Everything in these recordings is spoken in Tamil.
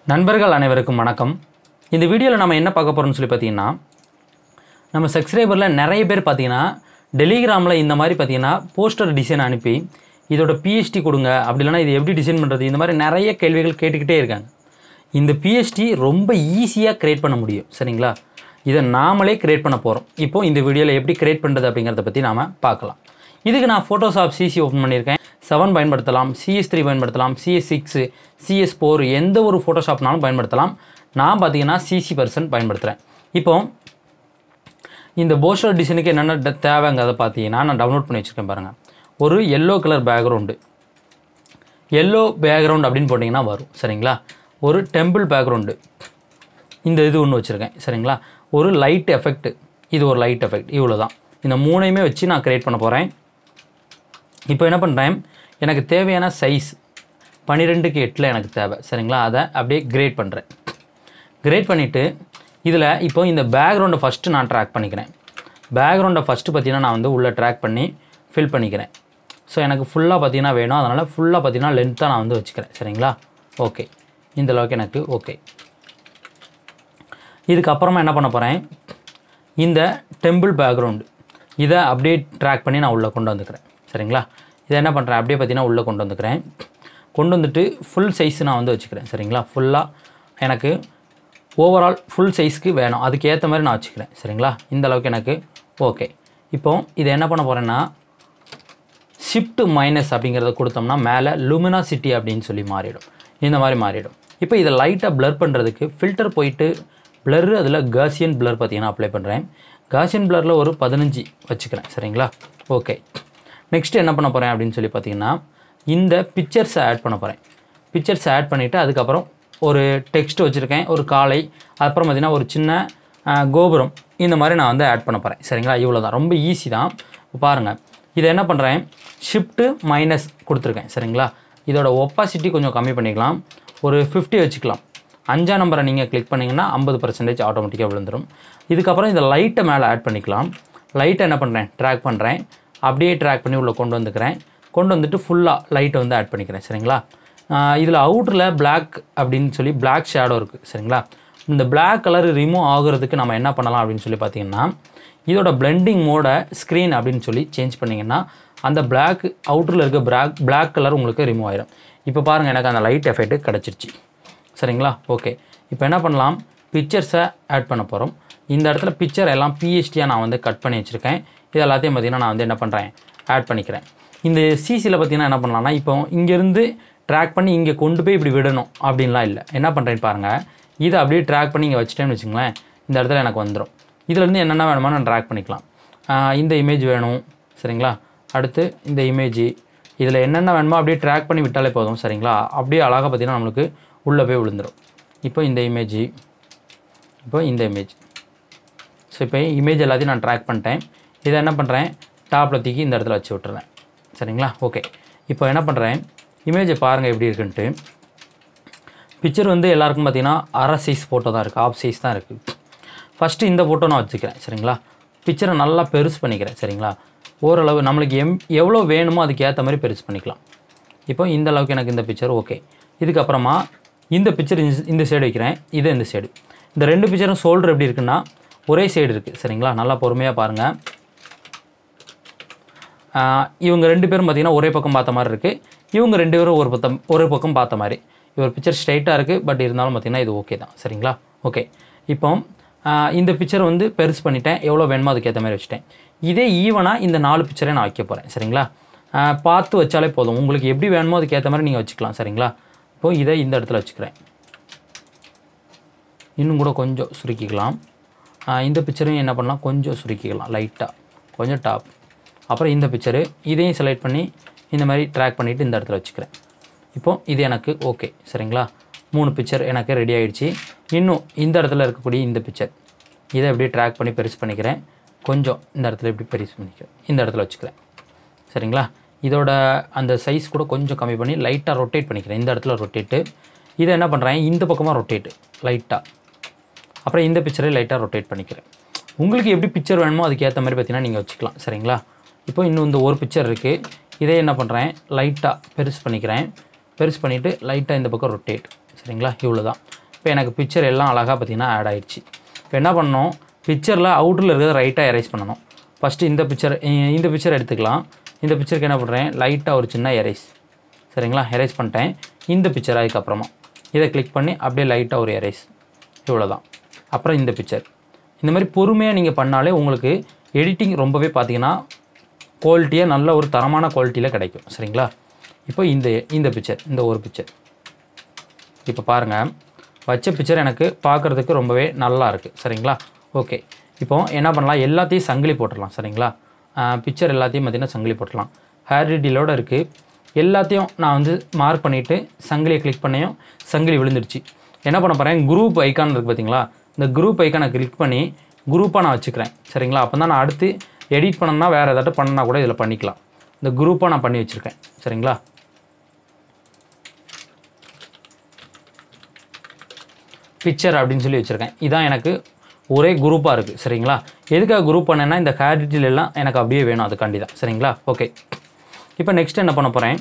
நண்பர்கள் அனைவருக்கும் வணக்கம் இந்த வீடியோவில் நம்ம என்ன பார்க்க போகிறோம்னு சொல்லி பார்த்தீங்கன்னா நம்ம சப்ஸ்கிரைபரில் நிறைய பேர் பார்த்தீங்கன்னா டெலிகிராமில் இந்த மாதிரி பார்த்தீங்கன்னா போஸ்டர் டிசைன் அனுப்பி இதோட பிஎஸ்டி கொடுங்க அப்படி இல்லைன்னா இது எப்படி டிசைன் பண்ணுறது இந்த மாதிரி நிறைய கேள்விகள் கேட்டுக்கிட்டே இருக்காங்க இந்த பிஎஸ்டி ரொம்ப ஈஸியாக க்ரியேட் பண்ண முடியும் சரிங்களா இதை நாமளே க்ரியேட் பண்ண போகிறோம் இப்போ இந்த வீடியோவில் எப்படி க்ரியேட் பண்ணுறது அப்படிங்கிறத பற்றி நாம் பார்க்கலாம் இதுக்கு நான் ஃபோட்டோஷாப் சிசி ஓப்பன் பண்ணியிருக்கேன் செவன் பயன்படுத்தலாம் சிஎஸ் த்ரீ பயன்படுத்தலாம் சிஎஸ் சிக்ஸு சிஎஸ் ஃபோர் எந்த ஒரு ஃபோட்டோஷாப்னாலும் பயன்படுத்தலாம் நான் பார்த்தீங்கன்னா சிசி பர்சன்ட் பயன்படுத்துகிறேன் இப்போ இந்த போஸ்டர் டிசைனுக்கு என்னென்ன ட- தேவைங்கிறத பார்த்தீங்கன்னா நான் டவுன்லோட் பண்ணி வச்சுருக்கேன் பாருங்கள் ஒரு yellow colour background yellow background அப்படின்னு போட்டிங்கன்னா வரும் சரிங்களா ஒரு டெம்பிள் பேக்ரவுண்டு இந்த இது ஒன்று வச்சுருக்கேன் சரிங்களா ஒரு லைட் எஃபெக்ட் இது ஒரு லைட் எஃபெக்ட் இவ்வளோ தான் இந்த மூணையுமே வச்சு நான் க்ரியேட் பண்ண போகிறேன் இப்போ என்ன பண்ணுறேன் எனக்கு தேவையான சைஸ் பன்னிரெண்டுக்கு எட்டில் எனக்கு தேவை சரிங்களா அதை அப்படியே கிரேட் பண்ணுறேன் கிரேட் பண்ணிவிட்டு இதில் இப்போ இந்த பேக்ரவுண்டை ஃபஸ்ட்டு நான் ட்ராக் பண்ணிக்கிறேன் பேக்ரவுண்டை ஃபஸ்ட்டு பார்த்தீங்கன்னா நான் வந்து உள்ளே ட்ராக் பண்ணி ஃபில் பண்ணிக்கிறேன் ஸோ எனக்கு ஃபுல்லாக பார்த்தீங்கன்னா வேணும் அதனால் ஃபுல்லாக பார்த்தீங்கன்னா லென்த்தாக நான் வந்து வச்சுக்கிறேன் சரிங்களா ஓகே இந்த அளவுக்கு எனக்கு ஓகே இதுக்கப்புறமா என்ன பண்ண போகிறேன் இந்த டெம்பிள் பேக்ரவுண்டு இதை அப்படியே ட்ராக் பண்ணி நான் உள்ளே கொண்டு வந்துக்கிறேன் சரிங்களா இதை என்ன பண்ணுறேன் அப்படியே பார்த்தீங்கன்னா உள்ளே கொண்டு வந்துக்கிறேன் கொண்டு வந்துட்டு ஃபுல் சைஸ் நான் வந்து வச்சுக்கிறேன் சரிங்களா ஃபுல்லாக எனக்கு ஓவரால் ஃபுல் சைஸ்க்கு வேணும் அதுக்கு ஏற்ற மாதிரி நான் வச்சுக்கிறேன் சரிங்களா இந்த அளவுக்கு எனக்கு ஓகே இப்போ இதை என்ன பண்ண போகிறேன்னா ஷிஃப்ட் மைனஸ் அப்படிங்கிறத கொடுத்தோம்னா மேலே லுமினாசிட்டி அப்படின்னு சொல்லி மாறிடும் இந்த மாதிரி மாறிடும் இப்போ இதை லைட்டாக ப்ளர் பண்ணுறதுக்கு ஃபில்டர் போயிட்டு blur அதில் காசியன் blur பார்த்தீங்கன்னா அப்ளை பண்ணுறேன் காசியன் blurல ஒரு பதினஞ்சு வச்சுக்கிறேன் சரிங்களா ஓகே நெக்ஸ்ட் என்ன பண்ண போகிறேன் அப்படின்னு சொல்லி பார்த்தீங்கன்னா இந்த பிக்சர்ஸை ஆட் பண்ண போகிறேன் பிக்சர்ஸ் ஆட் பண்ணிவிட்டு அதுக்கப்புறம் ஒரு டெக்ஸ்ட் வச்சுருக்கேன் ஒரு காலை அப்புறம் பார்த்தீங்கன்னா ஒரு சின்ன ஆஹ், கோபுரம் இந்த மாதிரி நான் வந்து ஆட் பண்ண போகிறேன் சரிங்களா இவ்வளோ தான் ரொம்ப ஈஸி தான் பாருங்கள் இதை என்ன பண்ணுறேன் ஷிஃப்ட்டு மைனஸ் கொடுத்துருக்கேன் சரிங்களா இதோட ஒப்பாசிட்டி கொஞ்சம் கம்மி பண்ணிக்கலாம் ஒரு 50 வச்சுக்கலாம் அஞ்சாம் நம்பரை நீங்கள் கிளிக் பண்ணிங்கன்னா ஐம்பது பர்சன்டேஜ் ஆட்டோமேட்டிக்காக விழுந்துடும் இதுக்கப்புறம் இந்த லைட்டை மேலே ஆட் பண்ணிக்கலாம் லைட்டை என்ன பண்ணுறேன் ட்ராக் பண்ணுறேன் அப்படியே ட்ராக் பண்ணி உள்ளே கொண்டு வந்துக்கிறேன் கொண்டு வந்துட்டு ஃபுல்லாக லைட்டை வந்து ஆட் பண்ணிக்கிறேன் சரிங்களா இதில் அவுட்டரில் Black அப்படின்னு சொல்லி Black ஷேடோ இருக்குது சரிங்களா இந்த Black கலர் ரிமூவ் ஆகுறதுக்கு நம்ம என்ன பண்ணலாம் அப்படின்னு சொல்லி பார்த்தீங்கன்னா இதோட பிளெண்டிங் மோட ஸ்க்ரீன் அப்படின்னு சொல்லி சேஞ்ச் பண்ணிங்கன்னா அந்த Black அவுட்டரில் இருக்க Black Black கலர் உங்களுக்கு ரிமூவ் ஆயிடும் இப்போ பாருங்கள் எனக்கு அந்த லைட் எஃபெக்ட் கிடச்சிருச்சு சரிங்களா ஓகே இப்போ என்ன பண்ணலாம் பிக்சர்ஸை ஆட் பண்ண போகிறோம் இந்த இடத்துல பிக்சர் எல்லாம் பிஎஸ்டியாக நான் வந்து கட் பண்ணி வச்சுருக்கேன் இது எல்லாத்தையும் பார்த்தீங்கன்னா நான் வந்து என்ன பண்ணுறேன் ஆட் பண்ணிக்கிறேன் இந்த சிசியில் பார்த்தீங்கன்னா என்ன பண்ணலாம்னா இப்போ இங்கேருந்து ட்ராக் பண்ணி இங்கே கொண்டு போய் இப்படி விடணும் அப்படின்லாம் இல்லை என்ன பண்ணுறேன்னு பாருங்கள் இதை அப்படியே ட்ராக் பண்ணி இங்கே வச்சுட்டேன்னு வச்சுங்களேன் இந்த இடத்துல எனக்கு வந்துடும் இதுலேருந்து என்னென்ன வேணுமோ நான் ட்ராக் பண்ணிக்கலாம் ஆஹ் இந்த இமேஜ் வேணும் சரிங்களா அடுத்து இந்த இமேஜ் இதில் என்னென்ன வேணுமோ அப்படியே ட்ராக் பண்ணி விட்டாலே போதும் சரிங்களா அப்படியே அழகாக பார்த்தீங்கன்னா நம்மளுக்கு உள்ளே போய் விழுந்துடும் இப்போ இந்த இமேஜ் இப்போ இந்த இமேஜ் ஸோ இப்போ இமேஜ் எல்லாத்தையும் நான் ட்ராக் பண்ணிட்டேன் இதை என்ன பண்ணுறேன் டாப்பில் தூக்கி இந்த இடத்துல வச்சு விட்டுறேன் சரிங்களா ஓகே இப்போ என்ன பண்ணுறேன் இமேஜை பாருங்கள் எப்படி இருக்குன்ட்டு பிக்சர் வந்து எல்லாருக்கும் பார்த்தீங்கன்னா அரை சைஸ் ஃபோட்டோ தான் இருக்குது ஆஃப் சைஸ் தான் இருக்குது ஃபஸ்ட்டு இந்த ஃபோட்டோ நான் வச்சுக்கிறேன் சரிங்களா பிக்சரை நல்லா பெருசு பண்ணிக்கிறேன் சரிங்களா ஓரளவு நம்மளுக்கு எம் எவ்வளோ வேணுமோ அதுக்கு ஏற்ற மாதிரி பெருசு பண்ணிக்கலாம் இப்போ இந்த அளவுக்கு எனக்கு இந்த பிக்சர் ஓகே இதுக்கப்புறமா இந்த பிக்சர் இந்த சைடு வைக்கிறேன் இது இந்த சைடு இந்த ரெண்டு பிக்சரும் ஷோல்டர் எப்படி இருக்குன்னா ஒரே சைடு இருக்குது சரிங்களா நல்லா பொறுமையாக பாருங்கள் ஆஹ் இவங்க ரெண்டு பேரும் பார்த்தீங்கன்னா ஒரே பக்கம் பார்த்த மாதிரி இருக்குது இவங்க ரெண்டு பேரும் ஒரு பக்கம் ஒரு பக்கம் பார்த்த மாதிரி இவர் பிக்சர் ஸ்ட்ரைட்டாக இருக்குது பட் இருந்தாலும் பார்த்தீங்கன்னா இது ஓகே தான் சரிங்களா ஓகே இப்போ ஆஹ் இந்த பிக்சர் வந்து பெருசு பண்ணிட்டேன் எவ்வளோ வேணுமோ அதுக்கேற்ற மாதிரி வச்சுட்டேன் இதே ஈவனாக இந்த நாலு பிக்சரை நான் வைக்க போகிறேன் சரிங்களா ஆஹ் பார்த்து வச்சாலே போதும் உங்களுக்கு எப்படி வேணுமோ அதுக்கேற்ற மாதிரி நீங்கள் வச்சுக்கலாம் சரிங்களா இப்போ இதை இந்த இடத்துல வச்சுக்கிறேன் இன்னும் கூட கொஞ்சம் சுருக்கிக்கலாம் ஆஹ் இந்த பிக்சரையும் என்ன பண்ணலாம் கொஞ்சம் சுருக்கிக்கலாம் லைட்டாக கொஞ்சம் டாப் அப்புறம் இந்த பிக்சரு இதையும் செலக்ட் பண்ணி இந்த மாதிரி ட்ராக் பண்ணிவிட்டு இந்த இடத்துல வச்சுக்கிறேன் இப்போ இது எனக்கு ஓகே சரிங்களா மூணு பிக்சர் எனக்கு ரெடி ஆயிடுச்சு இன்னும் இந்த இடத்துல இருக்கக்கூடிய இந்த பிக்சர் இதை இப்படி ட்ராக் பண்ணி பெருசு பண்ணிக்கிறேன் கொஞ்சம் இந்த இடத்துல இப்படி பெருசு பண்ணிக்கிறேன் இந்த இடத்துல வச்சுக்கிறேன் சரிங்களா இதோட அந்த சைஸ் கூட கொஞ்சம் கம்மி பண்ணி லைட்டாக ரொட்டேட் பண்ணிக்கிறேன் இந்த இடத்துல ரொட்டேட்டு இதை என்ன பண்ணுறேன் இந்த பக்கமாக ரொட்டேட்டு லைட்டாக அப்புறம் இந்த பிக்சரை லைட்டாக ரொட்டேட் பண்ணிக்கிறேன் உங்களுக்கு எப்படி பிக்சர் வேணுமோ அதுக்கு ஏற்ற மாதிரி பார்த்தீங்கன்னா நீங்கள் வச்சுக்கலாம் சரிங்களா இப்போ இன்னும் இந்த ஒரு பிக்சர் இருக்குது இதே என்ன பண்ணுறேன் லைட்டாக பெருசு பண்ணிக்கிறேன் பெருசு பண்ணிவிட்டு லைட்டாக இந்த பக்கம் ரொட்டேட் சரிங்களா இவ்வளோ தான் இப்போ எனக்கு பிக்சர் எல்லாம் அழகாக பார்த்தீங்கன்னா ஆட் ஆயிடுச்சு இப்போ என்ன பண்ணணும் பிக்சரில் அவுட்டரில் இருக்கிறத ரைட்டாக எரேஸ் பண்ணணும் ஃபஸ்ட்டு இந்த பிக்சர் இந்த பிக்சர் எடுத்துக்கலாம் இந்த பிக்சருக்கு என்ன பண்ணுறேன் லைட்டாக ஒரு சின்ன எரேஸ் சரிங்களா எரேஸ் பண்ணிட்டேன் இந்த பிக்சர் அதுக்கப்புறமா இதை கிளிக் பண்ணி அப்படியே லைட்டாக ஒரு எரேஸ் இவ்வளோ தான் அப்புறம் இந்த பிக்சர் இந்த மாதிரி பொறுமையாக நீங்கள் பண்ணாலே உங்களுக்கு எடிட்டிங் ரொம்பவே பார்த்தீங்கன்னா குவாலிட்டியாக நல்ல ஒரு தரமான குவாலிட்டியில் கிடைக்கும் சரிங்களா இப்போ இந்த இந்த பிக்சர் இந்த ஒரு பிக்சர் இப்போ பாருங்கள் வச்ச பிக்சர் எனக்கு பார்க்குறதுக்கு ரொம்பவே நல்லா இருக்குது சரிங்களா ஓகே இப்போ என்ன பண்ணலாம் எல்லாத்தையும் சங்கிலி போட்டுடலாம் சரிங்களா பிக்சர் எல்லாத்தையும் பார்த்தீங்கன்னா சங்கிலி போட்டுடலாம் ஹேர் டீலோட இருக்குது எல்லாத்தையும் நான் வந்து மார்க் பண்ணிவிட்டு சங்கிலியை கிளிக் பண்ணியும் சங்கிலி விழுந்துடுச்சு என்ன பண்ண போகிறேன் குரூப் ஐக்கான் இருக்குது பார்த்தீங்களா இந்த குரூப் ஐக்கானை கிளிக் பண்ணி குரூப்பாக நான் வச்சுக்கிறேன் சரிங்களா அப்போ தான் நான் அடுத்து எடிட் பண்ணணும்னா வேறு ஏதாட்டும் பண்ணனா கூட இதில் பண்ணிக்கலாம் இந்த குரூப்பாக நான் பண்ணி வச்சுருக்கேன் சரிங்களா பிக்சர் அப்படின்னு சொல்லி வச்சுருக்கேன் இதான் எனக்கு ஒரே குரூப்பாக இருக்குது சரிங்களா எதுக்காக குரூப் பண்ணேன்னா இந்த ஹேர் டீட்டெயில் எல்லாம் எனக்கு அப்படியே வேணும் அதுக்காண்டி தான் சரிங்களா ஓகே இப்போ நெக்ஸ்ட் என்ன பண்ண போகிறேன்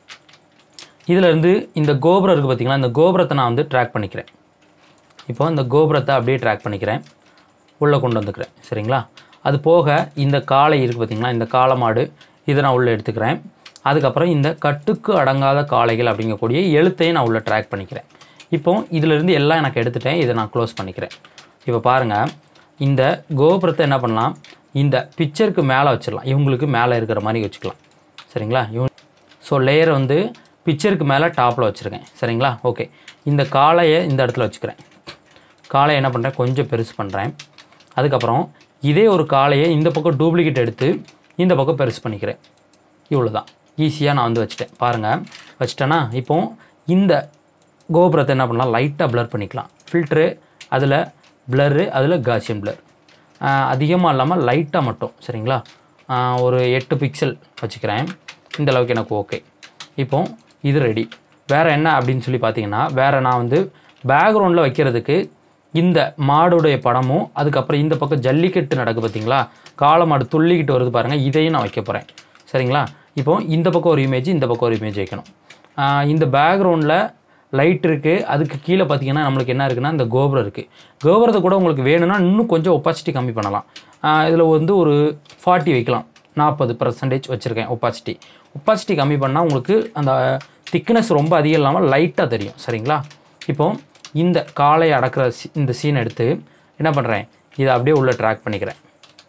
இதிலேருந்து இந்த கோபுரம் இருக்குது பார்த்தீங்களா இந்த கோபுரத்தை நான் வந்து ட்ராக் பண்ணிக்கிறேன் இப்போ இந்த கோபுரத்தை அப்படியே ட்ராக் பண்ணிக்கிறேன் உள்ளே கொண்டு வந்துக்கிறேன் சரிங்களா அது போக இந்த காளை இருக்குது பார்த்தீங்களா இந்த காளை மாடு இதை நான் உள்ளே எடுத்துக்கிறேன் அதுக்கப்புறம் இந்த கட்டுக்கு அடங்காத காளைகள் அப்படிங்கக்கூடிய எழுத்தையும் நான் உள்ளே ட்ராக் பண்ணிக்கிறேன் இப்போ இதிலிருந்து எல்லாம் எனக்கு எடுத்துட்டேன் இதை நான் க்ளோஸ் பண்ணிக்கிறேன் இப்போ பாருங்கள் இந்த கோபுரத்தை என்ன பண்ணலாம் இந்த பிக்சருக்கு மேலே வச்சிடலாம் இவங்களுக்கு மேலே இருக்கிற மாதிரி வச்சுக்கலாம் சரிங்களா இவங்க ஸோ லேயர் வந்து பிக்சருக்கு மேலே டாப்பில் வச்சுருக்கேன் சரிங்களா ஓகே இந்த காளையை இந்த இடத்துல வச்சுக்கிறேன் காளையை என்ன பண்ணுறேன் கொஞ்சம் பெருசு பண்ணுறேன் அதுக்கப்புறம் இதே ஒரு காளையை இந்த பக்கம் டூப்ளிகேட் எடுத்து இந்த பக்கம் பெருசு பண்ணிக்கிறேன் இவ்வளோ தான் ஈஸியாக நான் வந்து வச்சுட்டேன் பாருங்கள் வச்சிட்டேன்னா இப்போ இந்த கோபுரத்தை என்ன பண்ணலாம் லைட்டாக ப்ளர் பண்ணிக்கலாம் ஃபில்ட்ரு அதில் ப்ளரு அதில் காசியன் ப்ளர் அதிகமாக இல்லாமல் லைட்டாக மட்டும் சரிங்களா ஆஹ் ஒரு எட்டு பிக்சல் வச்சுக்கிறேன் இந்த அளவுக்கு எனக்கு ஓகே இப்போ இது ரெடி வேறு என்ன அப்படின்னு சொல்லி பார்த்தீங்கன்னா வேறு நான் வந்து பேக்ரவுண்டில் வைக்கிறதுக்கு இந்த மாடுடைய படமும் அதுக்கப்புறம் இந்த பக்கம் ஜல்லிக்கட்டு நடக்கு பார்த்தீங்களா காளை மாடு துள்ளிக்கிட்டு வருது பாருங்கள் இதையும் நான் வைக்க போகிறேன் சரிங்களா இப்போ இந்த பக்கம் ஒரு இமேஜ் இந்த பக்கம் ஒரு இமேஜ் வைக்கணும் ஆஹ் இந்த பேக்ரவுண்டில் லைட் இருக்குது அதுக்கு கீழே பார்த்தீங்கன்னா நம்மளுக்கு என்ன இருக்குன்னா இந்த கோபுரம் இருக்குது கோபுரத்தை கூட உங்களுக்கு வேணும்னா இன்னும் கொஞ்சம் ஒப்பாசிட்டி கம்மி பண்ணலாம் இதில் வந்து ஒரு ஃபார்ட்டி வைக்கலாம் நாற்பது பர்சன்டேஜ் வச்சுருக்கேன் ஒப்பாசிட்டி ஒப்பாசிட்டி கம்மி பண்ணால் உங்களுக்கு அந்த திக்னஸ் ரொம்ப அதிகம் இல்லாமல் லைட்டாக தெரியும் சரிங்களா இப்போ இந்த காலை அடக்கிற சி- இந்த சீன் எடுத்து என்ன பண்ணுறேன் இதை அப்படியே உள்ளே ட்ராக் பண்ணிக்கிறேன்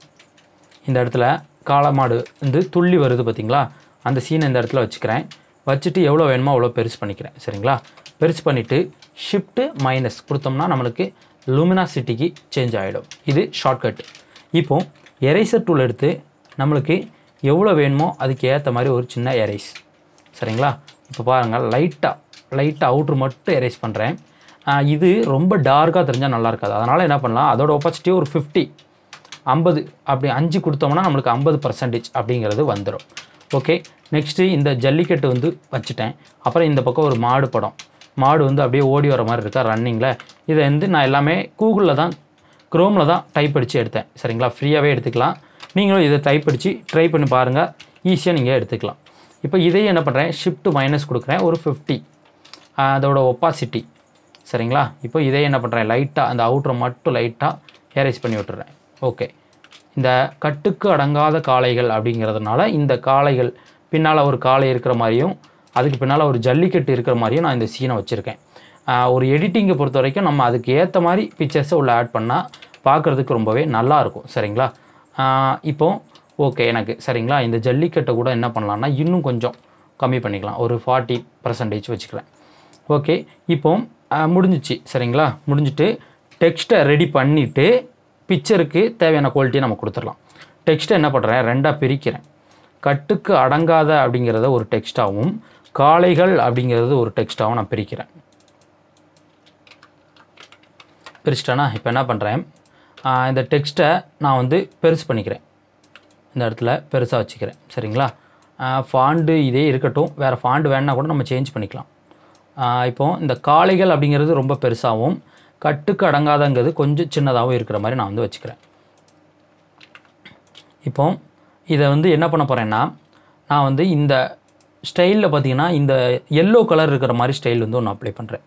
இந்த இடத்துல காளை மாடு வந்து துள்ளி வருது பார்த்தீங்களா அந்த சீனை இந்த இடத்துல வச்சுக்கிறேன் வச்சுட்டு எவ்வளோ வேணுமோ அவ்வளோ பெருசு பண்ணிக்கிறேன் சரிங்களா பெருசு பண்ணிவிட்டு ஷிஃப்ட்டு மைனஸ் கொடுத்தோம்னா நம்மளுக்கு லூமினாசிட்டிக்கு சேஞ்ச் ஆகிடும் இது ஷார்ட்கட் இப்போ எரேசர் டூல் எடுத்து நம்மளுக்கு எவ்வளோ வேணுமோ அதுக்கு ஏற்ற மாதிரி ஒரு சின்ன எரேஸ் சரிங்களா இப்போ பாருங்கள் லைட்டாக லைட்டாக அவுட்ரு மட்டும் எரேஸ் பண்ணுறேன் இது ரொம்ப டார்க்காக தெரிஞ்சால் நல்லா இருக்காது அதனால் என்ன பண்ணலாம் அதோட ஒப்பாசிட்டி ஒரு ஃபிஃப்டி ஐம்பது அப்படி அஞ்சு கொடுத்தோம்னா நம்மளுக்கு ஐம்பது பர்சன்டேஜ் அப்படிங்கிறது வந்துடும் ஓகே நெக்ஸ்ட்டு இந்த ஜல்லிக்கட்டு வந்து வச்சுட்டேன் அப்புறம் இந்த பக்கம் ஒரு மாடு படம் மாடு வந்து அப்படியே ஓடி வர மாதிரி இருக்கா ரன்னிங்கில் இதை வந்து நான் எல்லாமே கூகுளில் தான் க்ரோமில் தான் டைப் அடித்து எடுத்தேன் சரிங்களா ஃப்ரீயாகவே எடுத்துக்கலாம் நீங்களும் இதை டைப் அடித்து ட்ரை பண்ணி பாருங்கள் ஈஸியாக நீங்கள் எடுத்துக்கலாம் இப்போ இதையும் என்ன பண்ணுறேன் ஷிஃப்ட் மைனஸ் கொடுக்குறேன் ஒரு ஃபிஃப்டி அதோட ஒப்பாசிட்டி சரிங்களா இப்போ இதே என்ன பண்ணுறேன் லைட்டாக அந்த அவுட்ரை மட்டும் லைட்டாக ஏரேஸ் பண்ணி விட்டுறேன் ஓகே இந்த கட்டுக்கு அடங்காத காளைகள் அப்படிங்கிறதுனால இந்த காளைகள் பின்னால் ஒரு காளை இருக்கிற மாதிரியும் அதுக்கு பின்னால் ஒரு ஜல்லிக்கட்டு இருக்கிற மாதிரியும் நான் இந்த சீனை வச்சுருக்கேன் ஆஹ் ஒரு எடிட்டிங்கை பொறுத்த வரைக்கும் நம்ம அதுக்கு ஏற்ற மாதிரி பிக்சர்ஸை உள்ள ஆட் பண்ணால் பார்க்குறதுக்கு ரொம்பவே நல்லாயிருக்கும் சரிங்களா ஆஹ் இப்போ ஓகே எனக்கு சரிங்களா இந்த ஜல்லிக்கட்டை கூட என்ன பண்ணலாம்னா இன்னும் கொஞ்சம் கம்மி பண்ணிக்கலாம் ஒரு ஃபார்ட்டி பர்சன்டேஜ் வச்சுக்கிறேன் ஓகே இப்போ ஆஹ், முடிஞ்சிச்சு சரிங்களா முடிஞ்சிட்டு டெக்ஸ்ட்டை ரெடி பண்ணிவிட்டு பிக்சருக்கு தேவையான குவாலிட்டியை நம்ம கொடுத்துடலாம் டெக்ஸ்ட்டை என்ன பண்ணுறேன் ரெண்டாக பிரிக்கிறேன் கட்டுக்கு அடங்காத அப்படிங்கிறத ஒரு டெக்ஸ்ட்டாகவும் காளைகள் அப்படிங்கிறது ஒரு டெக்ஸ்ட்டாகவும் நான் பிரிக்கிறேன் பிரிச்சிட்டேன்னா இப்போ என்ன பண்ணுறேன் இந்த டெக்ஸ்ட்டை நான் வந்து பெருசு பண்ணிக்கிறேன் இந்த இடத்துல பெருசாக வச்சுக்கிறேன் சரிங்களா ஃபாண்டு இதே இருக்கட்டும் வேறு ஃபாண்டு வேணால் கூட நம்ம சேஞ்ச் பண்ணிக்கலாம் ஆஹ் இப்போ இந்த காளைகள் அப்படிங்கிறது ரொம்ப பெருசாகவும் கட்டுக்கு அடங்காதங்கிறது கொஞ்சம் சின்னதாகவும் இருக்கிற மாதிரி நான் வந்து வச்சுக்கிறேன் இப்போ இதை வந்து என்ன பண்ண போகிறேன்னா நான் வந்து இந்த ஸ்டைலில் பார்த்தீங்கன்னா இந்த எல்லோ கலர் இருக்கிற மாதிரி ஸ்டைல் வந்து ஒன்று அப்ளை பண்ணுறேன்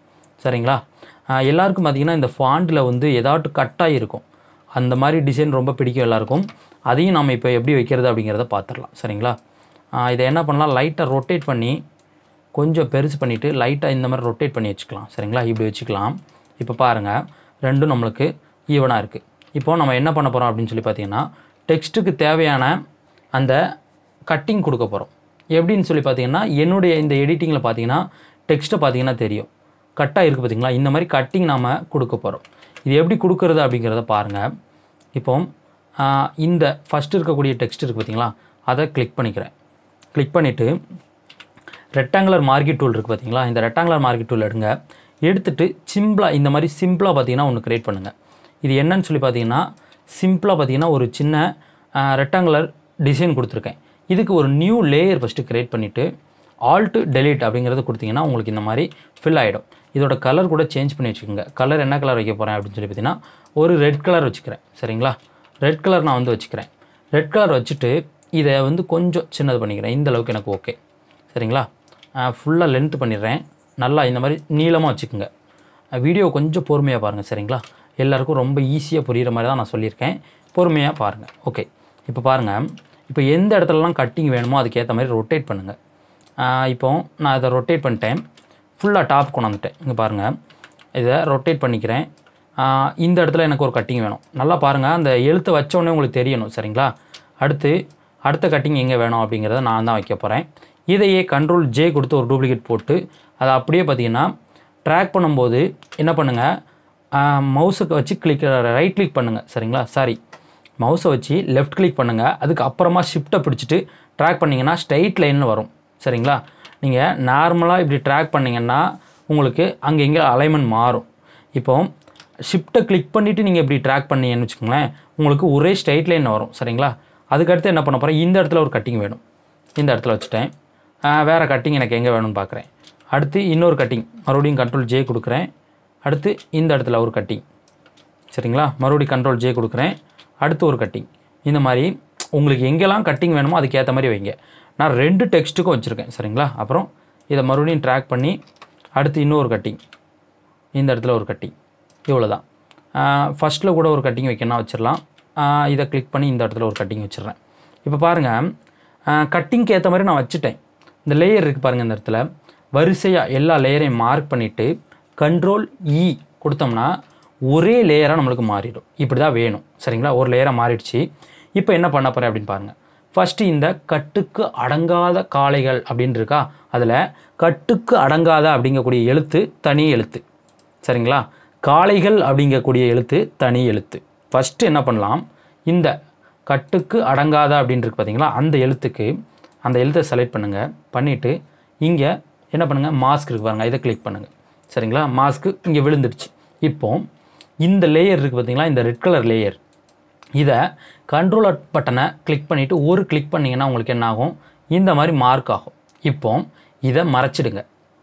சரிங்களா ஆஹ் எல்லாருக்கும் பார்த்தீங்கன்னா இந்த ஃபாண்டில் வந்து ஏதாட்டும் கட்டாகி இருக்கும் அந்த மாதிரி டிசைன் ரொம்ப பிடிக்கும் எல்லாருக்கும் அதையும் நம்ம இப்போ எப்படி வைக்கிறது அப்படிங்கிறத பார்த்துடலாம் சரிங்களா ஆஹ் இதை என்ன பண்ணலாம் லைட்டாக ரொட்டேட் பண்ணி கொஞ்சம் பெருசு பண்ணிவிட்டு லைட்டாக இந்த மாதிரி ரொட்டேட் பண்ணி வச்சுக்கலாம் சரிங்களா இப்படி வச்சுக்கலாம் இப்போ பாருங்கள் ரெண்டும் நம்மளுக்கு ஈவனாக இருக்குது இப்போ நம்ம என்ன பண்ண போகிறோம் அப்படின்னு சொல்லி பார்த்தீங்கன்னா டெக்ஸ்ட்டுக்கு தேவையான அந்த கட்டிங் கொடுக்க போகிறோம் எப்படின்னு சொல்லி பார்த்தீங்கன்னா என்னுடைய இந்த எடிட்டிங்கில் பார்த்தீங்கன்னா டெக்ஸ்ட்டை பார்த்தீங்கன்னா தெரியும் கட்டாக இருக்குது பார்த்தீங்களா இந்த மாதிரி கட்டிங் நாம் கொடுக்க போகிறோம் இது எப்படி கொடுக்கறது அப்படிங்கிறத பாருங்கள் இப்போ ஆஹ், இந்த ஃபஸ்ட்டு இருக்கக்கூடிய டெக்ஸ்ட் இருக்குது பார்த்தீங்களா அதை கிளிக் பண்ணிக்கிறேன் கிளிக் பண்ணிவிட்டு ரெக்டாங்குலர் மார்க்கெட் டூல் இருக்குது பார்த்தீங்களா இந்த ரெக்டாங்குலர் மார்க்கெட் டூல் எடுங்க எடுத்துட்டு சிம்பிளாக இந்த மாதிரி சிம்பிளாக பார்த்தீங்கன்னா ஒன்று கிரியேட் பண்ணுங்கள் இது என்னன்னு சொல்லி பார்த்தீங்கன்னா சிம்பிளாக பார்த்தீங்கன்னா ஒரு சின்ன ரெக்டாங்குலர் டிசைன் கொடுத்துருக்கேன் இதுக்கு ஒரு நியூ லேயர் ஃபஸ்ட்டு கிரியேட் பண்ணிவிட்டு ஆல்ட் டெலீட் அப்படிங்கிறது கொடுத்தீங்கன்னா உங்களுக்கு இந்த மாதிரி ஃபில் ஆகிடும் இதோட கலர் கூட சேஞ்ச் பண்ணி வச்சுக்கோங்க கலர் என்ன கலர் வைக்க போகிறேன் அப்படின்னு சொல்லி பார்த்தீங்கன்னா ஒரு ரெட் கலர் வச்சுக்கிறேன் சரிங்களா ரெட் கலர் நான் வந்து வச்சுக்கிறேன் ரெட் கலர் வச்சுட்டு இதை வந்து கொஞ்சம் சின்னது பண்ணிக்கிறேன் இந்த அளவுக்கு எனக்கு ஓகே சரிங்களா ஃபுல்லாக லென்த் பண்ணிடுறேன் நல்லா இந்த மாதிரி நீளமாக வச்சுக்கோங்க வீடியோ கொஞ்சம் பொறுமையாக பாருங்கள் சரிங்களா எல்லாருக்கும் ரொம்ப ஈஸியாக புரிகிற மாதிரி தான் நான் சொல்லியிருக்கேன் பொறுமையாக பாருங்கள் ஓகே இப்போ பாருங்கள் இப்போ எந்த இடத்துலலாம் கட்டிங் வேணுமோ அதுக்கேற்ற மாதிரி ரொட்டேட் பண்ணுங்கள் இப்போ நான் இதை ரொட்டேட் பண்ணிட்டேன் ஃபுல்லாக டாப் கொண்டாந்துட்டேன் இங்கே பாருங்கள் இதை ரொட்டேட் பண்ணிக்கிறேன் ஆஹ் இந்த இடத்துல எனக்கு ஒரு கட்டிங் வேணும் நல்லா பாருங்கள் அந்த எழுத்தை வச்ச உடனே உங்களுக்கு தெரியணும் சரிங்களா அடுத்து அடுத்த கட்டிங் எங்கே வேணும் அப்படிங்கிறத நான் தான் வைக்க போகிறேன் இதையே கண்ட்ரோல் ஜே கொடுத்து ஒரு டூப்ளிகேட் போட்டு அதை அப்படியே பார்த்தீங்கன்னா ட்ராக் பண்ணும்போது என்ன பண்ணுங்கள் மவுஸுக்கு வச்சு கிளிக் ரைட் கிளிக் பண்ணுங்கள் சரிங்களா சாரி மவுஸை வச்சு லெஃப்ட் கிளிக் பண்ணுங்கள் அதுக்கு அப்புறமா ஷிஃப்ட்டை பிடிச்சிட்டு ட்ராக் பண்ணிங்கன்னா ஸ்ட்ரைட் லைனில் வரும் சரிங்களா நீங்கள் நார்மலாக இப்படி ட்ராக் பண்ணிங்கன்னா உங்களுக்கு அங்கே எங்கே அலைன்மெண்ட் மாறும் இப்போ ஷிஃப்ட்டை கிளிக் பண்ணிவிட்டு நீங்கள் இப்படி ட்ராக் பண்ணீங்கன்னு வச்சுக்கோங்களேன் உங்களுக்கு ஒரே ஸ்ட்ரைட் லைன் வரும் சரிங்களா அதுக்கடுத்து என்ன பண்ண போகிறேன் இந்த இடத்துல ஒரு கட்டிங் வேணும் இந்த இடத்துல வச்சுட்டேன் ஆஹ் வேறு கட்டிங் எனக்கு எங்கே வேணும்னு பார்க்குறேன் அடுத்து இன்னொரு கட்டிங் மறுபடியும் கண்ட்ரோல் ஜே கொடுக்குறேன் அடுத்து இந்த இடத்துல ஒரு கட்டிங் சரிங்களா மறுபடியும் கண்ட்ரோல் ஜே கொடுக்குறேன் அடுத்து ஒரு கட்டிங் இந்த மாதிரி உங்களுக்கு எங்கெல்லாம் கட்டிங் வேணுமோ அதுக்கேற்ற மாதிரி வைங்க நான் ரெண்டு டெக்ஸ்ட்டுக்கும் வச்சுருக்கேன் சரிங்களா அப்புறம் இதை மறுபடியும் ட்ராக் பண்ணி அடுத்து இன்னொரு கட்டிங் இந்த இடத்துல ஒரு கட்டிங் இவ்வளோ தான் ஃபஸ்ட்டில் கூட ஒரு கட்டிங் வைக்கணும்னா வச்சிடலாம் ஆஹ் இதை கிளிக் பண்ணி இந்த இடத்துல ஒரு கட்டிங் வச்சிடுறேன் இப்போ பாருங்கள் கட்டிங்க்கு ஏற்ற மாதிரி நான் வச்சுட்டேன் இந்த லேயர் இருக்குது பாருங்கள் இந்த இடத்துல வரிசையாக எல்லா லேயரையும் மார்க் பண்ணிவிட்டு கண்ட்ரோல் இ கொடுத்தோம்னா ஒரே லேயராக நம்மளுக்கு மாறிடும் இப்படி தான் வேணும் சரிங்களா ஒரு லேயராக மாறிடுச்சு இப்போ என்ன பண்ண போகிறேன் அப்படின்னு பாருங்கள் ஃபஸ்ட்டு இந்த கட்டுக்கு அடங்காத காளைகள் அப்படின்னு இருக்கா அதில் கட்டுக்கு அடங்காத அப்படிங்கக்கூடிய எழுத்து தனி எழுத்து சரிங்களா காளைகள் அப்படிங்கக்கூடிய எழுத்து தனி எழுத்து ஃபஸ்ட்டு என்ன பண்ணலாம் இந்த கட்டுக்கு அடங்காத அப்படின்னு இருக்கு பார்த்தீங்களா அந்த எழுத்துக்கு அந்த எழுத்தை செலக்ட் பண்ணுங்கள் பண்ணிவிட்டு இங்கே என்ன பண்ணுங்கள் மாஸ்க் இருக்கு பாருங்கள் இதை கிளிக் பண்ணுங்கள் சரிங்களா மாஸ்க்கு இங்கே விழுந்துடுச்சு இப்போ இந்த லேயர் இருக்குது பார்த்தீங்களா இந்த ரெட் கலர் லேயர் இதை கண்ட்ரோல் பட்டனை கிளிக் பண்ணிவிட்டு ஒரு கிளிக் பண்ணிங்கன்னா உங்களுக்கு என்ன ஆகும் இந்த மாதிரி மார்க் ஆகும் இப்போ இதை மறைச்சிடுங்க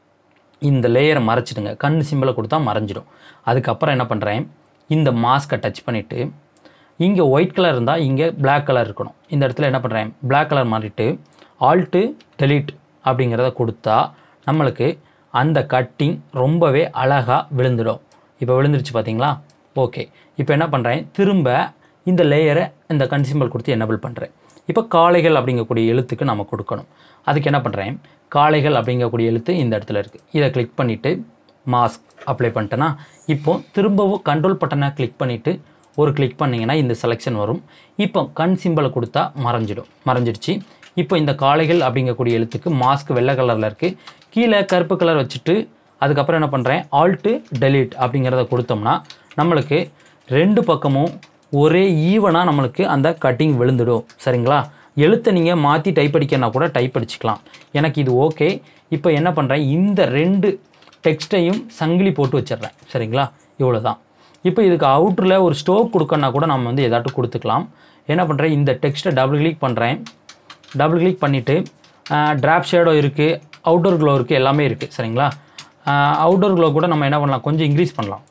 இந்த லேயரை மறைச்சிடுங்க கண் சிம்பிளை கொடுத்தா மறைஞ்சிடும் அதுக்கப்புறம் என்ன பண்ணுறேன் இந்த மாஸ்க்கை டச் பண்ணிவிட்டு இங்கே ஒயிட் கலர் இருந்தால் இங்கே Black கலர் இருக்கணும் இந்த இடத்துல என்ன பண்ணுறேன் Black கலர் மாறிட்டு ஆல்ட்டு delete அப்படிங்கிறத கொடுத்தா நம்மளுக்கு அந்த கட்டிங் ரொம்பவே அழகாக விழுந்துடும் இப்போ விழுந்துருச்சு பார்த்தீங்களா ஓகே இப்போ என்ன பண்ணுறேன் திரும்ப இந்த லேயரை இந்த கண் சிம்பிள் கொடுத்து எனபிள் பண்ணுறேன் இப்போ காளைகள் அப்படிங்கக்கூடிய எழுத்துக்கு நம்ம கொடுக்கணும் அதுக்கு என்ன பண்ணுறேன் காளைகள் அப்படிங்கக்கூடிய எழுத்து இந்த இடத்துல இருக்குது இதை கிளிக் பண்ணிவிட்டு மாஸ்க் அப்ளை பண்ணிட்டேன்னா இப்போ திரும்பவும் கண்ட்ரோல் பட்டனை கிளிக் பண்ணிவிட்டு ஒரு கிளிக் பண்ணிங்கன்னா இந்த செலெக்ஷன் வரும் இப்போ கண் சிம்பிளை கொடுத்தா மறைஞ்சிடும் மறைஞ்சிடுச்சு இப்போ இந்த காளைகள் அப்படிங்கக்கூடிய எழுத்துக்கு மாஸ்க் வெள்ளை கலரில் இருக்குது கீழே கருப்பு கலர் வச்சுட்டு அதுக்கப்புறம் என்ன பண்ணுறேன் ஆல்ட்டு delete அப்படிங்கிறத கொடுத்தோம்னா நம்மளுக்கு ரெண்டு பக்கமும் ஒரே ஈவனாக நம்மளுக்கு அந்த கட்டிங் விழுந்துடும் சரிங்களா எழுத்தை நீங்கள் மாற்றி டைப் அடிக்கனா கூட டைப் அடிச்சுக்கலாம் எனக்கு இது ஓகே இப்போ என்ன பண்ணுறேன் இந்த ரெண்டு டெக்ஸ்ட்டையும் சங்கிலி போட்டு வச்சிடுறேன் சரிங்களா இவ்வளோ தான் இப்போ இதுக்கு அவுட்டரில் ஒரு ஸ்டோக் கொடுக்கணுன்னா கூட நம்ம வந்து எதாட்டும் கொடுத்துக்கலாம் என்ன பண்ணுறேன் இந்த டெக்ஸ்ட்டை டபுள் கிளிக் பண்ணுறேன் டபுள் கிளிக் பண்ணிவிட்டு ட்ராப் ஷேடோ இருக்குது அவுட்டோர் க்ளோ இருக்குது எல்லாமே இருக்குது சரிங்களா அவுட்டோர் க்ளோ கூட நம்ம என்ன பண்ணலாம் கொஞ்சம் இன்க்ரீஸ் பண்ணலாம்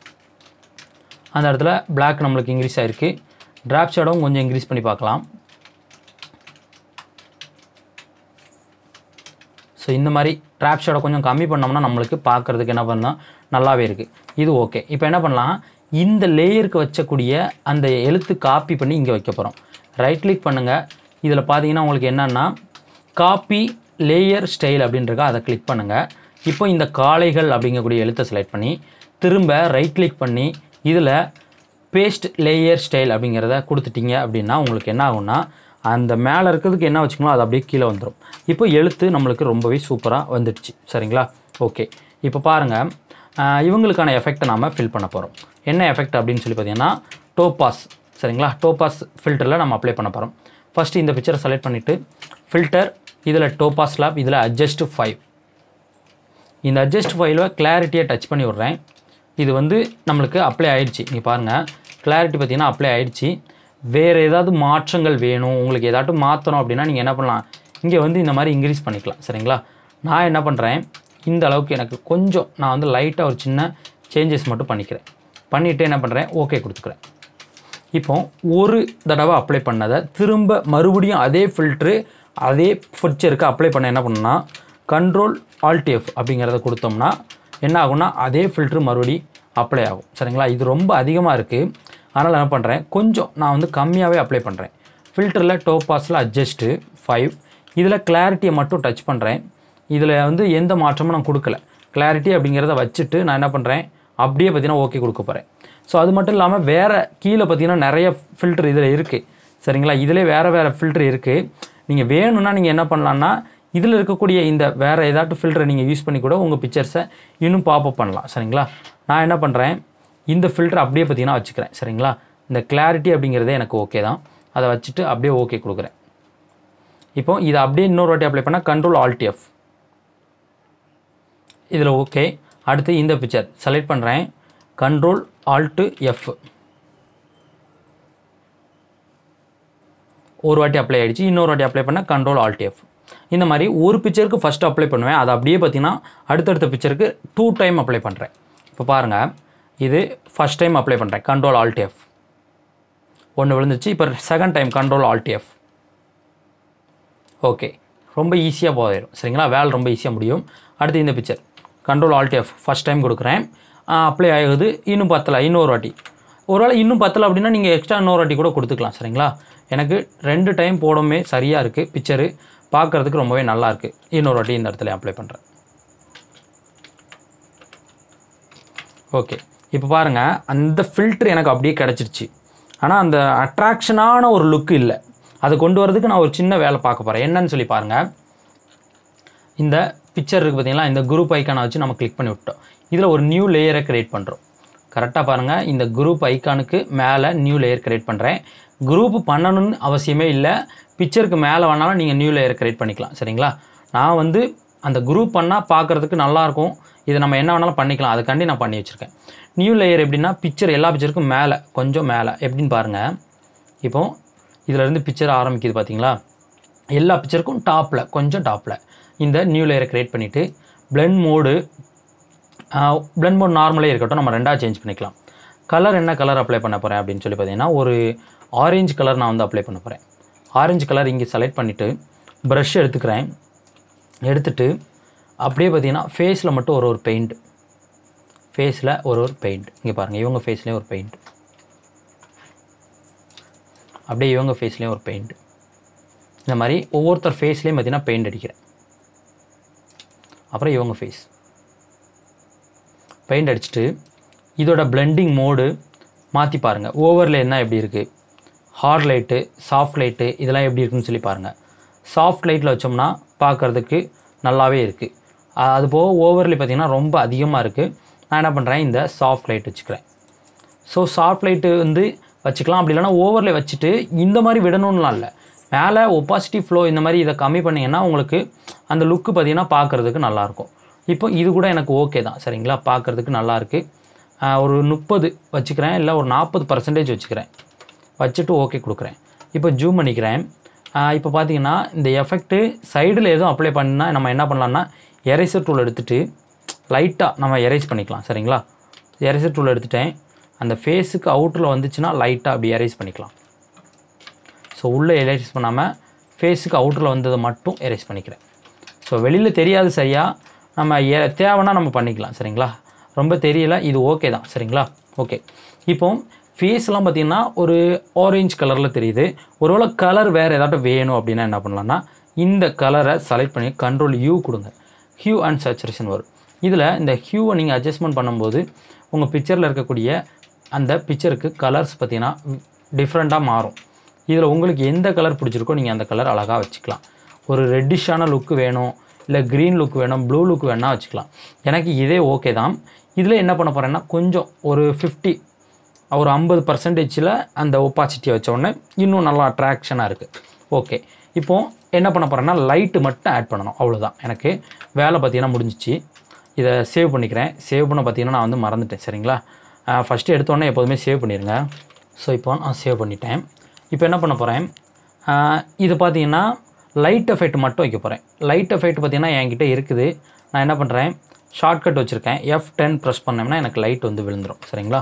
அந்த இடத்துல Black நம்மளுக்கு இன்க்ரீஸ் ஆகிருக்கு ட்ராப் ஷேடோவும் கொஞ்சம் இன்க்ரீஸ் பண்ணி பார்க்கலாம் ஸோ இந்த மாதிரி ட்ராப் ஷேடோ கொஞ்சம் கம்மி பண்ணோம்னா நம்மளுக்கு பார்க்குறதுக்கு என்ன பண்ணால் நல்லாவே இருக்குது இது ஓகே இப்போ என்ன பண்ணலாம் இந்த லேயருக்கு வச்சக்கூடிய அந்த எழுத்து காப்பி பண்ணி இங்கே வைக்க போகிறோம் ரைட் கிளிக் பண்ணுங்கள் இதில் பார்த்தீங்கன்னா உங்களுக்கு என்னென்னா காப்பி லேயர் ஸ்டைல் அப்படின்றக்க அதை கிளிக் பண்ணுங்கள் இப்போ இந்த காளைகள் அப்படிங்கக்கூடிய எழுத்தை செலக்ட் பண்ணி திரும்ப ரைட் கிளிக் பண்ணி இதில் பேஸ்ட் லேயர் ஸ்டைல் அப்படிங்கிறத கொடுத்துட்டீங்க அப்படின்னா உங்களுக்கு என்ன ஆகும்னா அந்த மேலே இருக்கிறதுக்கு என்ன வச்சுக்கணும் அது அப்படியே கீழே வந்துடும் இப்போ எழுத்து நம்மளுக்கு ரொம்பவே சூப்பராக வந்துடுச்சு சரிங்களா ஓகே இப்போ பாருங்கள் இவங்களுக்கான எஃபெக்ட்டை நாம் ஃபில் பண்ண போகிறோம் என்ன எஃபெக்ட் அப்படின்னு சொல்லி பார்த்தீங்கன்னா டோபாஸ் சரிங்களா டோபாஸ் ஃபில்டரில் நம்ம அப்ளை பண்ண போகிறோம் ஃபஸ்ட்டு இந்த பிக்சரை செலக்ட் பண்ணிவிட்டு ஃபில்டர் இதில் டோபாஸ் லேப் இதில் அட்ஜஸ்ட் ஃபைவ் இந்த அட்ஜஸ்ட் ஃபைலை கிளாரிட்டியை டச் பண்ணி விட்றேன் இது வந்து நம்மளுக்கு அப்ளை ஆயிடுச்சு இங்கே பாருங்கள் கிளாரிட்டி பார்த்தீங்கன்னா அப்ளை ஆயிடுச்சு வேறு ஏதாவது மாற்றங்கள் வேணும் உங்களுக்கு ஏதாட்டும் மாற்றணும் அப்படின்னா நீங்கள் என்ன பண்ணலாம் இங்கே வந்து இந்த மாதிரி இன்க்ரீஸ் பண்ணிக்கலாம் சரிங்களா நான் என்ன பண்ணுறேன் இந்த அளவுக்கு எனக்கு கொஞ்சம் நான் வந்து லைட்டாக ஒரு சின்ன சேஞ்சஸ் மட்டும் பண்ணிக்கிறேன் பண்ணிவிட்டு என்ன பண்ணுறேன் ஓகே கொடுத்துக்கிறேன் இப்போ ஒரு தடவை அப்ளை பண்ணதை திரும்ப மறுபடியும் அதே ஃபில்ட்ரு அதே ஃபிச்சருக்கு அப்ளை பண்ண என்ன பண்ணணும்னா கண்ட்ரோல் ஆல்டிஎஃப் அப்படிங்கிறத கொடுத்தோம்னா என்ன ஆகும்னா அதே ஃபில்ட்ரு மறுபடி அப்ளை ஆகும் சரிங்களா இது ரொம்ப அதிகமாக இருக்குது அதனால் என்ன பண்ணுறேன் கொஞ்சம் நான் வந்து கம்மியாகவே அப்ளை பண்ணுறேன் ஃபில்டரில் டோபாஸில் அட்ஜஸ்ட்டு ஃபைவ் இதில் கிளாரிட்டியை மட்டும் டச் பண்ணுறேன் இதில் வந்து எந்த மாற்றமும் நான் கொடுக்கல கிளாரிட்டி அப்படிங்கிறத வச்சுட்டு நான் என்ன பண்ணுறேன் அப்படியே பார்த்தீங்கன்னா ஓகே கொடுக்க போகிறேன் ஸோ அது மட்டும் இல்லாமல் வேறு கீழே பார்த்தீங்கன்னா நிறைய ஃபில்டர் இதில் இருக்குது சரிங்களா இதிலே வேறு வேறு ஃபில்டர் இருக்குது நீங்கள் வேணும்னா நீங்கள் என்ன பண்ணலான்னா இதில் இருக்கக்கூடிய இந்த வேறு ஏதாட்டும் ஃபில்டரை நீங்கள் யூஸ் பண்ணி கூட உங்கள் பிக்சர்ஸை இன்னும் பாப்பப் பண்ணலாம் சரிங்களா நான் என்ன பண்ணுறேன் இந்த ஃபில்டர் அப்படியே பார்த்தீங்கன்னா வச்சுக்கிறேன் சரிங்களா இந்த கிளாரிட்டி அப்படிங்கிறதே எனக்கு ஓகே தான் அதை வச்சுட்டு அப்படியே ஓகே கொடுக்குறேன் இப்போ இதை அப்படியே இன்னொரு வாட்டி அப்ளை பண்ணால் கண்ட்ரோல் ஆல்டிஎஃப் இதில் ஓகே அடுத்து இந்த பிக்சர் செலக்ட் பண்ணுறேன் கண்ட்ரோல் ஆல்ட்டு எஃப் ஒரு வாட்டி அப்ளை ஆகிடுச்சு இன்னொரு வாட்டி அப்ளை பண்ணால் கண்ட்ரோல் ஆல்ட் எஃப் இந்த மாதிரி ஒரு பிக்சருக்கு ஃபஸ்ட்டு அப்ளை பண்ணுவேன் அது அப்படியே பார்த்தீங்கன்னா அடுத்தடுத்த பிக்சருக்கு டூ டைம் அப்ளை பண்ணுறேன் இப்போ பாருங்கள் இது ஃபஸ்ட் டைம் அப்ளை பண்ணுறேன் கண்ட்ரோல் ஆல்ட் எஃப் ஒன்று விழுந்துச்சு இப்போ second time control alt F okay ரொம்ப ஈஸியாக போயிடும் சரிங்களா வேலை ரொம்ப ஈஸியாக முடியும் அடுத்து இந்த picture control alt F first time கொடுக்குறேன் அப்ளை ஆகுது இன்னும் பத்தலை இன்னொரு வாட்டி ஒருவேளை இன்னும் பத்தலை அப்படின்னா நீங்கள் எக்ஸ்ட்ரா இன்னொரு வாட்டி கூட கொடுத்துக்கலாம் சரிங்களா எனக்கு ரெண்டு டைம் போடவுமே சரியாக இருக்குது பிக்சரு பார்க்குறதுக்கு ரொம்பவே நல்லா இருக்குது இன்னொரு வாட்டி இந்த இடத்துல அப்ளை பண்ணுறேன் ஓகே இப்போ பாருங்கள் அந்த ஃபில்ட்ரு எனக்கு அப்படியே கிடச்சிருச்சு ஆனால் அந்த அட்ராக்ஷனான ஒரு லுக்கு இல்லை அதை கொண்டு வரதுக்கு நான் ஒரு சின்ன வேலை பார்க்க போகிறேன் என்னன்னு சொல்லி பாருங்கள் இந்த பிக்சர் இருக்குது பார்த்தீங்களா இந்த குரூப் ஐக்கானை வச்சு நம்ம கிளிக் பண்ணி விட்டோம் இதில் ஒரு நியூ லேயரை க்ரியேட் பண்ணுறோம் கரெக்டாக பாருங்கள் இந்த குரூப் ஐக்கானுக்கு மேலே நியூ லேயர் க்ரியேட் பண்ணுறேன் குரூப் பண்ணணும்னு அவசியமே இல்லை பிக்சருக்கு மேலே வேணாலும் நீங்கள் நியூ லேயர் க்ரியேட் பண்ணிக்கலாம் சரிங்களா நான் வந்து அந்த குரூப் பண்ணால் பார்க்குறதுக்கு நல்லாயிருக்கும் இதை நம்ம என்ன வேணாலும் பண்ணிக்கலாம் அதுக்காண்டி நான் பண்ணி வச்சுருக்கேன் நியூ லேயர் எப்படின்னா பிக்சர் எல்லா பிக்சருக்கும் மேலே கொஞ்சம் மேலே எப்படின்னு பாருங்கள் இப்போ இதில் இருந்து பிக்சர் ஆரம்பிக்குது பார்த்தீங்களா எல்லா பிக்சருக்கும் டாப்பில் கொஞ்சம் டாப்பில் இந்த நியூ லேயரை க்ரியேட் பண்ணிவிட்டு blend மோடு blend மோட் நார்மலே இருக்கட்டும் நம்ம ரெண்டாக சேஞ்ச் பண்ணிக்கலாம் கலர் என்ன கலர் அப்ளை பண்ண போகிறேன் அப்படின்னு சொல்லி பார்த்தீங்கன்னா ஒரு ஆரஞ்சு கலர் நான் வந்து அப்ளை பண்ண போகிறேன் ஆரஞ்சு கலர் இங்கே செலக்ட் பண்ணிவிட்டு ப்ரஷ் எடுத்துக்கிறேன் எடுத்துட்டு அப்படியே பார்த்தீங்கன்னா ஃபேஸில் மட்டும் ஒரு ஒரு பெயிண்ட் ஃபேஸில் ஒரு ஒரு பெயிண்ட் இங்கே பாருங்கள் இவங்க ஃபேஸ்லேயும் ஒரு பெயிண்ட் அப்படியே இவங்க ஃபேஸ்லேயும் ஒரு பெயிண்ட் இந்த மாதிரி ஒவ்வொருத்தர் ஃபேஸ்லேயும் பார்த்தீங்கன்னா பெயிண்ட் அடிக்கிறேன் அப்புறம் இவங்க ஃபேஸ் பெயிண்ட் அடிச்சுட்டு இதோட பிளெண்டிங் மோடு மாற்றி பாருங்கள் ஓவரில் என்ன எப்படி இருக்குது ஹார்ட் லைட்டு சாஃப்ட் லைட்டு இதெல்லாம் எப்படி இருக்குன்னு சொல்லி பாருங்கள் சாஃப்ட் லைட்டில் வச்சோம்னா பார்க்குறதுக்கு நல்லாவே இருக்குது அது போக ஓவரில் பார்த்தீங்கன்னா ரொம்ப அதிகமாக இருக்குது நான் என்ன பண்ணுறேன் இந்த சாஃப்ட் லைட் வச்சுக்கிறேன் ஸோ சாஃப்ட் லைட்டு வந்து வச்சுக்கலாம் அப்படி இல்லைனா ஓவரில் வச்சுட்டு இந்த மாதிரி விடணும்லாம் இல்லை மேலே ஒப்பாசிட்டி ஃப்ளோ இந்த மாதிரி இதை கம்மி பண்ணிங்கன்னா உங்களுக்கு அந்த லுக்கு பார்த்தீங்கன்னா பார்க்குறதுக்கு நல்லாயிருக்கும் இப்போ இது கூட எனக்கு ஓகே தான் சரிங்களா பார்க்குறதுக்கு நல்லாயிருக்கு ஒரு முப்பது வச்சுக்கிறேன் இல்லை ஒரு நாற்பது பர்சன்டேஜ் வச்சுக்கிறேன் வச்சுட்டு ஓகே கொடுக்குறேன் இப்போ ஜூம் பண்ணிக்கிறேன் ஆஹ் இப்போ பார்த்தீங்கன்னா இந்த எஃபெக்ட்டு சைடில் எதுவும் அப்ளை பண்ணால் நம்ம என்ன பண்ணலாம்னா எரேசர் டூல் எடுத்துகிட்டு லைட்டாக நம்ம எரேஸ் பண்ணிக்கலாம் சரிங்களா எரேசர் டூல் எடுத்துட்டேன் அந்த ஃபேஸுக்கு அவுட்டரில் வந்துச்சுன்னா லைட்டாக அப்படி எரேஸ் பண்ணிக்கலாம் ஸோ உள்ளே எரேஸ் பண்ணாமல் ஃபேஸுக்கு அவுட்டரில் வந்ததை மட்டும் எரேஸ் பண்ணிக்கிறேன் ஸோ வெளியில் தெரியாது சரியாக நம்ம எ தேவைன்னா நம்ம பண்ணிக்கலாம் சரிங்களா ரொம்ப தெரியல இது ஓகே தான் சரிங்களா ஓகே இப்போ ஃபேஸ்லாம் பார்த்தீங்கன்னா ஒரு ஆரஞ்சு கலரில் தெரியுது ஒருவேளை கலர் வேறு ஏதாட்டும் வேணும் அப்படின்னா என்ன பண்ணலாம்னா இந்த கலரை செலக்ட் பண்ணி கண்ட்ரோல் யூ கொடுங்க ஹியூ அண்ட் சேச்சுரேஷன் வரும் இதில் இந்த ஹியூவை நீங்கள் அட்ஜஸ்ட்மெண்ட் பண்ணும்போது உங்கள் பிக்சரில் இருக்கக்கூடிய அந்த பிக்சருக்கு கலர்ஸ் பார்த்தீங்கன்னா டிஃப்ரெண்ட்டாக மாறும் இதில் உங்களுக்கு எந்த கலர் பிடிச்சிருக்கோ நீங்கள் அந்த கலர் அழகாக வச்சுக்கலாம் ஒரு ரெட்டிஷான லுக்கு வேணும் இல்லை க்ரீன் லுக் வேணும் ப்ளூ லுக் வேணால் வச்சுக்கலாம் எனக்கு இதே ஓகே தான் இதில் என்ன பண்ண போகிறேன்னா கொஞ்சம் ஒரு ஃபிஃப்டி ஒரு ஐம்பது பர்சன்டேஜில் அந்த ஒப்பாசிட்டியை வச்ச உடனே இன்னும் நல்லா அட்ராக்ஷனாக இருக்குது ஓகே இப்போ என்ன பண்ண போகிறேன்னா லைட்டு மட்டும் ஆட் பண்ணணும் அவ்வளோதான் எனக்கு வேலை பார்த்தீங்கன்னா முடிஞ்சிச்சு இதை சேவ் பண்ணிக்கிறேன் சேவ் பண்ண பார்த்தீங்கன்னா நான் வந்து மறந்துட்டேன் சரிங்களா ஃபஸ்ட்டு எடுத்தோடனே எப்போதுமே சேவ் பண்ணிடுங்க ஸோ இப்போ நான் சேவ் பண்ணிட்டேன் இப்போ என்ன பண்ண போகிறேன் இது பார்த்தீங்கன்னா லைட் எஃபெக்ட் மட்டும் வைக்க போகிறேன் லைட் எஃபெக்ட் பார்த்தீங்கன்னா என்கிட்ட இருக்குது நான் என்ன பண்ணுறேன் ஷார்ட்கட் வச்சுருக்கேன் எஃப் டென் ப்ரெஸ் பண்ணோம்னா எனக்கு லைட் வந்து விழுந்துடும் சரிங்களா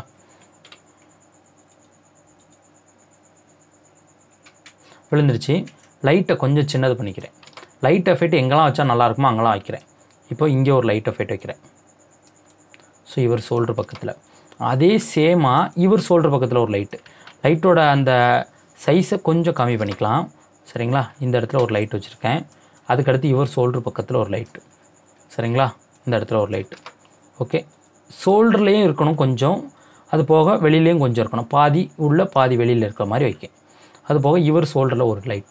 விழுந்துருச்சு லைட்டை கொஞ்சம் சின்னது பண்ணிக்கிறேன் லைட் எஃபெக்ட் எங்கெல்லாம் வச்சா நல்லா இருக்குமோ அங்கெல்லாம் வைக்கிறேன் இப்போ இங்கே ஒரு லைட் எஃபெக்ட் வைக்கிறேன் ஸோ இவர் ஷோல்டர் பக்கத்தில் அதே சேமாக இவர் ஷோல்டர் பக்கத்தில் ஒரு லைட்டு லைட்டோட அந்த சைஸை கொஞ்சம் கம்மி பண்ணிக்கலாம் சரிங்களா இந்த இடத்துல ஒரு லைட் வச்சுருக்கேன் அதுக்கடுத்து இவர் ஷோல்டர் பக்கத்தில் ஒரு லைட்டு சரிங்களா இந்த இடத்துல ஒரு லைட்டு ஓகே ஷோல்டர்லேயும் இருக்கணும் கொஞ்சம் அது போக வெளியிலையும் கொஞ்சம் இருக்கணும் பாதி உள்ள பாதி வெளியில் இருக்கிற மாதிரி வைக்க அது போக இவர் ஷோல்டரில் ஒரு லைட்டு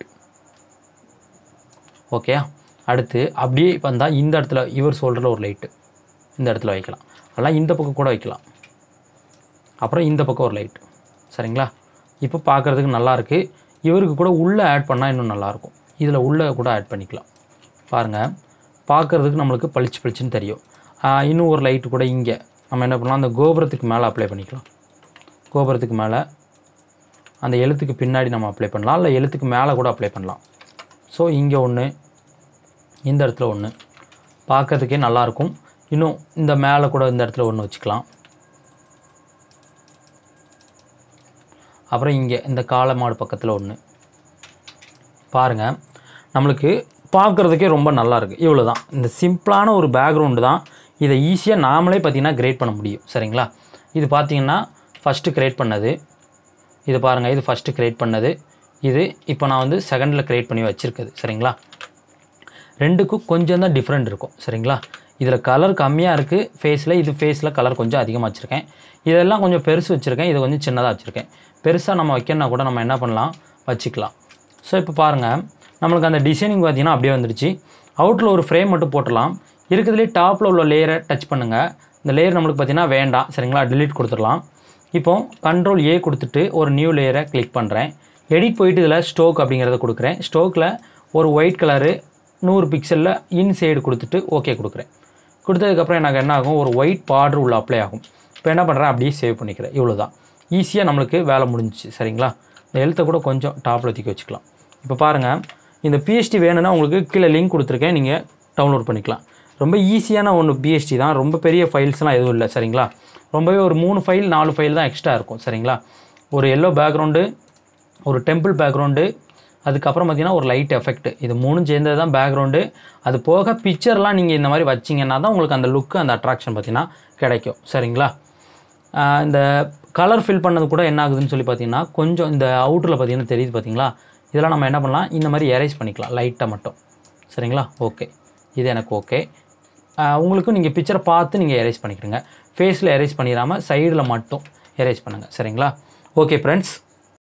ஓகே அடுத்து அப்படியே வந்தால் இந்த இடத்துல இவர் ஷோல்டரில் ஒரு லைட்டு இந்த இடத்துல வைக்கலாம் அதெல்லாம் இந்த பக்கம் கூட வைக்கலாம் அப்புறம் இந்த பக்கம் ஒரு லைட்டு சரிங்களா இப்போ பார்க்குறதுக்கு நல்லாயிருக்கு இவருக்கு கூட உள்ளே ஆட் பண்ணால் இன்னும் நல்லாயிருக்கும் இதில் உள்ளே கூட ஆட் பண்ணிக்கலாம் பாருங்கள் பார்க்குறதுக்கு நம்மளுக்கு பளிச்சு பளிச்சுன்னு தெரியும் ஆஹ் இன்னும் ஒரு லைட்டு கூட இங்கே நம்ம என்ன பண்ணலாம் அந்த கோபுரத்துக்கு மேலே அப்ளை பண்ணிக்கலாம் கோபுரத்துக்கு மேலே அந்த எழுத்துக்கு பின்னாடி நம்ம அப்ளை பண்ணலாம் இல்லை எழுத்துக்கு மேலே கூட அப்ளை பண்ணலாம் ஸோ இங்கே ஒன்று இந்த இடத்துல ஒன்று பார்க்கறதுக்கே நல்லாயிருக்கும் இன்னும் இந்த மேலே கூட இந்த இடத்துல ஒன்று வச்சுக்கலாம் அப்புறம் இங்கே இந்த காளை மாடு பக்கத்தில் ஒன்று பாருங்கள் நம்மளுக்கு பார்க்குறதுக்கே ரொம்ப நல்லா இருக்குது இவ்வளோ தான் இந்த சிம்பிளான ஒரு பேக்ரவுண்டு தான் இதை ஈஸியாக நாமளே பார்த்தீங்கன்னா கிரியேட் பண்ண முடியும் சரிங்களா இது பார்த்தீங்கன்னா ஃபஸ்ட்டு கிரியேட் பண்ணது இது பாருங்கள் இது ஃபஸ்ட்டு கிரியேட் பண்ணது இது இப்போ நான் வந்து செகண்டில் கிரியேட் பண்ணி வச்சுருக்குது சரிங்களா ரெண்டுக்கும் கொஞ்சம் தான் டிஃப்ரெண்ட் இருக்கும் சரிங்களா இதில் கலர் கம்மியாக இருக்குது ஃபேஸில் இது ஃபேஸில் கலர் கொஞ்சம் அதிகமாக வச்சுருக்கேன் இதெல்லாம் கொஞ்சம் பெருசு வச்சுருக்கேன் இது கொஞ்சம் சின்னதாக வச்சுருக்கேன் பெருசாக நம்ம வைக்கணும்னா கூட நம்ம என்ன பண்ணலாம் வச்சுக்கலாம் ஸோ இப்போ பாருங்கள் நம்மளுக்கு அந்த டிசைனிங் பார்த்தீங்கன்னா அப்படியே வந்துடுச்சு அவுட்டில் ஒரு ஃப்ரேம் மட்டும் போட்டுடலாம் இருக்கிறதுலே டாப்பில் உள்ள லேயரை டச் பண்ணுங்கள் இந்த லேயர் நம்மளுக்கு பார்த்தீங்கன்னா வேண்டாம் சரிங்களா delete கொடுத்துடலாம் இப்போ கண்ட்ரோல் ஏ கொடுத்துட்டு ஒரு நியூ லேயரை கிளிக் பண்ணுறேன் எடிட் போயிட்டு இதில் ஸ்டோக் அப்படிங்கிறத கொடுக்குறேன் ஸ்டோக்கில் ஒரு ஒயிட் கலரு நூறு பிக்சலில் இன்சைடு கொடுத்துட்டு ஓகே கொடுக்குறேன் கொடுத்ததுக்கப்புறம் எனக்கு என்ன ஆகும் ஒரு ஒயிட் பார்டர் உள்ள அப்ளை ஆகும் இப்போ என்ன பண்ணுறேன் அப்படியே சேவ் பண்ணிக்கிறேன் இவ்வளோ தான் ஈஸியாக நம்மளுக்கு வேலை முடிஞ்சிச்சு சரிங்களா இந்த எழுத்தை கூட கொஞ்சம் டாப்பில் தூக்கி வச்சுக்கலாம் இப்போ பாருங்கள் இந்த பிஎஸ்டி வேணும்னா உங்களுக்கு கீழே லிங்க் கொடுத்துருக்கேன் நீங்கள் டவுன்லோட் பண்ணிக்கலாம் ரொம்ப ஈஸியான ஒன்று பிஎஸ்டி தான் ரொம்ப பெரிய ஃபைல்ஸ்லாம் எதுவும் இல்லை சரிங்களா ரொம்பவே ஒரு மூணு ஃபைல் நாலு ஃபைல் தான் எக்ஸ்ட்ரா இருக்கும் சரிங்களா ஒரு எல்லோ பேக்ரவுண்டு ஒரு டெம்பிள் பேக்ரவுண்டு அதுக்கப்புறம் பார்த்தீங்கன்னா ஒரு லைட் எஃபெக்ட் இது மூணும் சேர்ந்தது தான் பேக்ரவுண்டு அது போக பிக்சர்லாம் நீங்கள் இந்த மாதிரி வச்சிங்கன்னா தான் உங்களுக்கு அந்த லுக்கு அந்த அட்ராக்ஷன் பார்த்தீங்கன்னா கிடைக்கும் சரிங்களா ஆஹ் இந்த கலர் ஃபில் பண்ணது கூட என்ன ஆகுதுன்னு சொல்லி பார்த்தீங்கன்னா கொஞ்சம் இந்த அவுட்டரில் பார்த்தீங்கன்னா தெரியுது பார்த்தீங்களா இதெல்லாம் நம்ம என்ன பண்ணலாம் இந்த மாதிரி எரேஸ் பண்ணிக்கலாம் லைட்டாக மட்டும் சரிங்களா ஓகே இது எனக்கு ஓகே உங்களுக்கும் நீங்கள் பிக்சரை பார்த்து நீங்கள் எரேஸ் பண்ணிக்கிடுங்க ஃபேஸில் எரேஸ் பண்ணிடாமல் சைடில் மட்டும் எரேஸ் பண்ணுங்கள் சரிங்களா ஓகே ஃப்ரெண்ட்ஸ்